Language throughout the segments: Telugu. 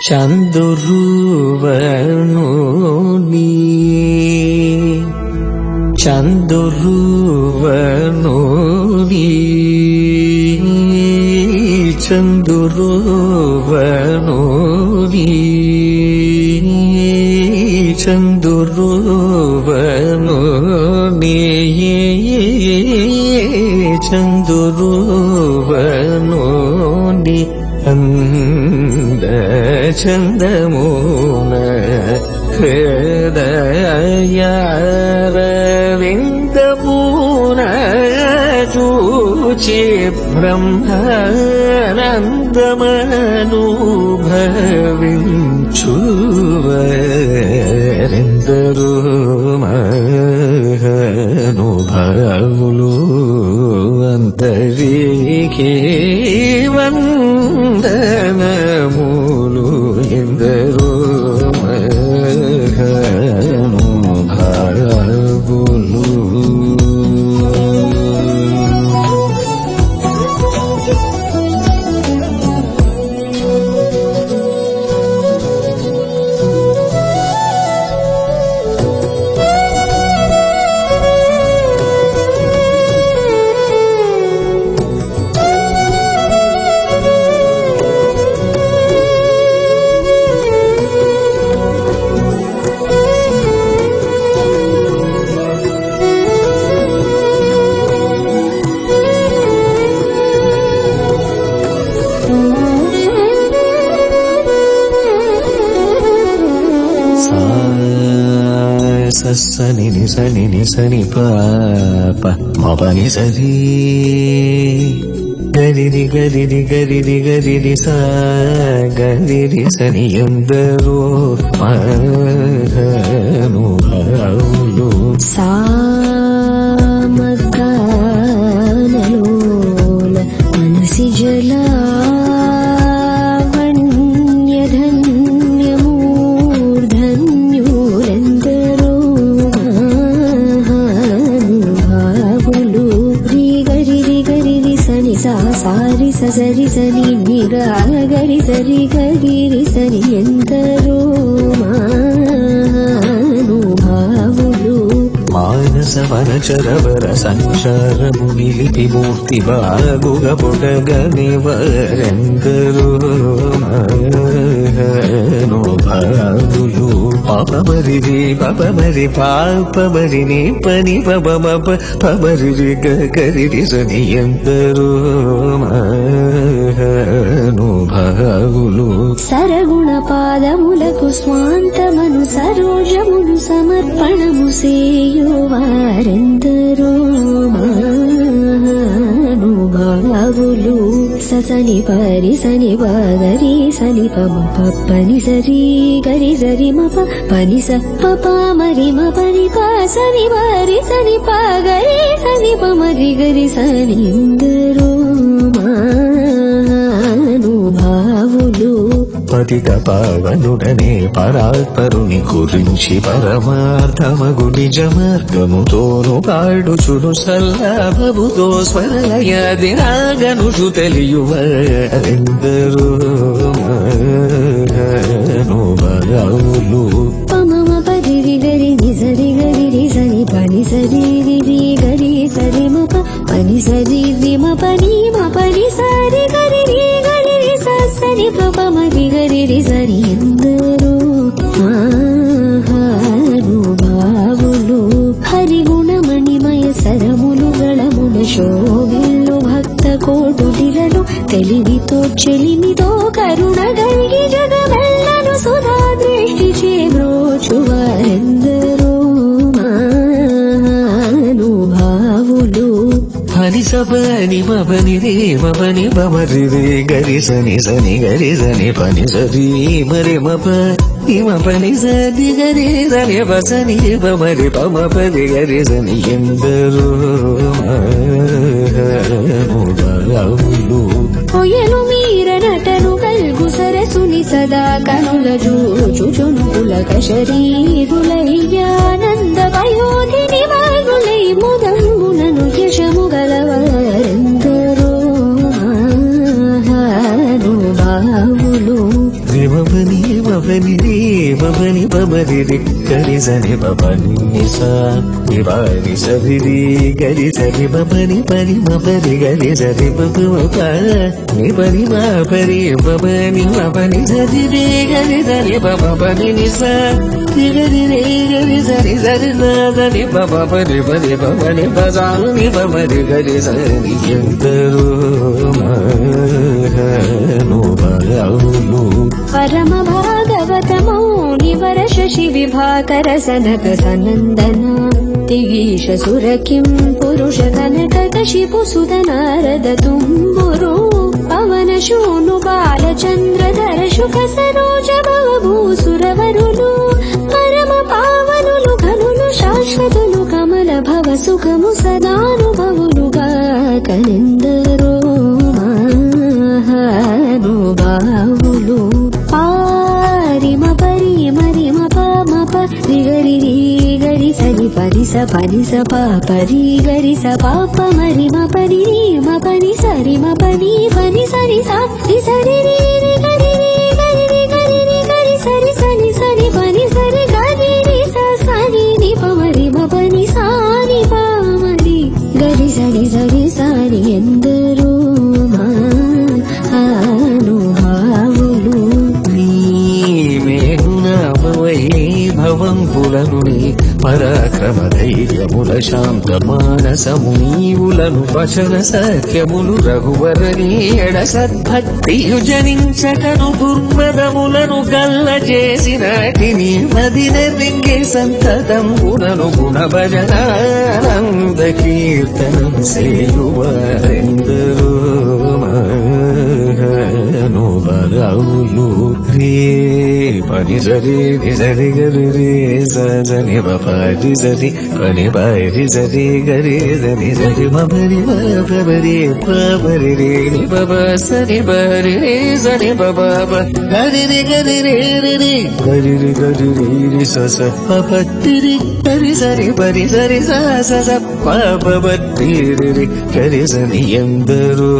చందురువనుని చందురువనుని చందురువనుని చందురువనుని చందురువనుని అంద చందమూన హృదయారవిందమూన చూచి బ్రహ్మానందమనుభవించువరెందరూ మహానుభావులు అంతరికి వందనములు ఎందరూ మహానుభావులు సని సని ని సని పాప మపని సరి గరిది గరిది గరిది గరిది సా గరిది సని ఎందరో మహానుభావులు సామగానలోల మనసి జలావణ్యధన్యమూర్ధన్యులందరూ మహానుభావులు రి గరి రి గరి రి సని సా సారి స సరి సని నిరా గరి సరి గరి రి సని ఎందరో మహానుభావులు మానస వనచరవర సంచారము నిలిపి మూర్తి బాగుగ పొడగని వరెందరూ మహానుభావులు పాపమరి రే పాపమరి పాపమరి నే పని పబమ పమరి రి గరి రి సని ఎందరూ మహానుభావులు సరగుణ పాదములకు స్వాంతమను సరోజమును సమర్పణము సేయువారెందరో మహానుభావులు ససని పరి సని పగరి సని పమ పని సరి గరి సరి మప పని స పప మరి మ పని ప సని మరి సని పగరి సని పమరి గరి సని ఇందరో మహానుభావులు పతిత పావనుడనే పరాత్పరుని గురించి పరమార్థమగు నిజ మార్గముతోను పాడుచును సల్లాభముతో స్వరలయాది రాగనుషు తెలియువరెందరూ మహానుభావులు పమమ పరి రి గరి ని సరి గరి రి సరి పని సరి రి రి గరి సరి మ ప పని సరి రి మ పని మ పని సరి గరి రి గరి రి స సరి ప ప మ రి గరి రి సరి ఎందరో మహానుభావులు హరిగుణమణిమయ సరములు గళమున శోభిల్లు భక్త కోటులిరలు తెలివితో చెలిమితో కరుణ గల్గి జగమెల్లను సుధా దృష్టి చేబ్రోచువారెందరో మహానుభావులు హని సపని మపని రే మపని పమరి రే గరి సని సని గరి సని పని సరి మరి మప ఇమ పని సని గరి సని పసని పమరి పమ పది గరి సని ఎందరూ మహానుభావులు కొయలు మీర నటను గల్గు సరసుని సదా కనుల జూచుచునుకుల కశరీరులయ్యానంద వయోధిని వాగులై ముదంబునను యశము గలవారెందరో మహానుభావులు విమపని మపని రే మపని పమరి రి గరి సని పపని సా నివారి సరి రి గరి సరి మపని పని మపరి గరి సరి పప మప ని పని మపరి పపని మపని సరి రి గరి సరి పప పని ని సా రి గరి రే గరి సరి సరి సా సరి పప పని పని పపని పసా ని పమరి గరి సరి ఎందరో మహానుభావులు పరమ భాగవతమౌ నివర శశి విభాకర సనక సనందన తిగీష సుర కిం పురుష కనక కశిపు సుత నారద తుంబురు పవన శూను బాలచంద్రధర శుభ సరోజ భూసురవరులు పరమ పావనులు ఘనులు శాశ్వతులు కమల భవ సుఖము సదానుభవులుగా కనిందరో మహానుభావులు పారిమ పరిమ రిమ పమ పరి గరి రి గరి సరి పరి స పరి స ప పరి గరి స పాప మరిమ పరి రి మ పని సరి మ పని పని సరి సా రి సరి రి రి గరి రి గరి రి గరి రి గరి సరి సని సరి పని సరి గరి రి స సని ని ప మరి మ పని సాని ప మరి గరి సరి సరి సాని ఎందరో మహానుభావులు భవంపులను నీ పరాక్రమ ధైర్యముల శాంత మానసము నీవులను వచన సత్యములు రఘువరని ఎడ సద్భక్తియు జనించటను దుర్మదములను గల్ల చేసిన తిని మదిన రింగే సంతతం గుణను గుణ భజనానంద కీర్తనం సేయువారెందరో మహానుభావులు రే పని సరి సరి గరి రే సని పరి సరి పని పరి సరి గరి సని సరి మబరి మబరి పబరి రే ని బబ సని బరి రే సని బబ గరి రి గరి రే రి రి గరి రి గరి రి రి స స పపట్టి రి గరి సరి పరి సరి స స స పబట్టి రి రి గరి సని ఎందరో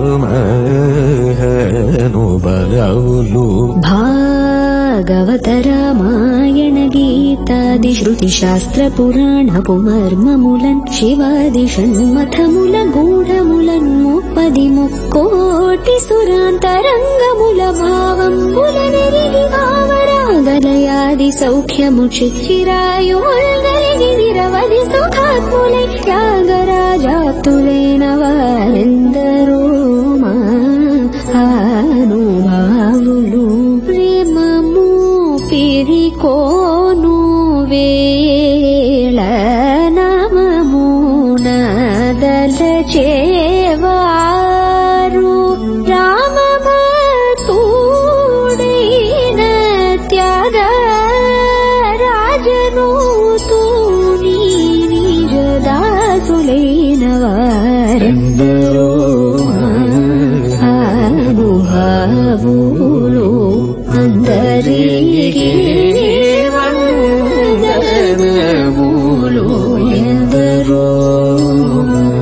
మహానుభావులు భాగవత రామాయణ గీతాది శృతి శాస్త్ర పురాణ పుమర్మములన్ శివాది షణ్మథముల గూఢములన్ ముప్పది ముక్కోటి సురాంతరంగముల భావంబుల నెరిగి భావరాగలయాది సౌఖ్యము చిచ్చిరాయుగలిగి నిరవధి సుఖాత్ములై త్యాగరాజాతులైన వారెందరో మహానుభావులు ప్రేమము పిరికోను వేళ నమము నదల చేవారు రామమూడైన త్యాగ రాజను తూని నిజదాసులైన వారెందరో అనుభావులు అందరికీ వందనములు ఎందరో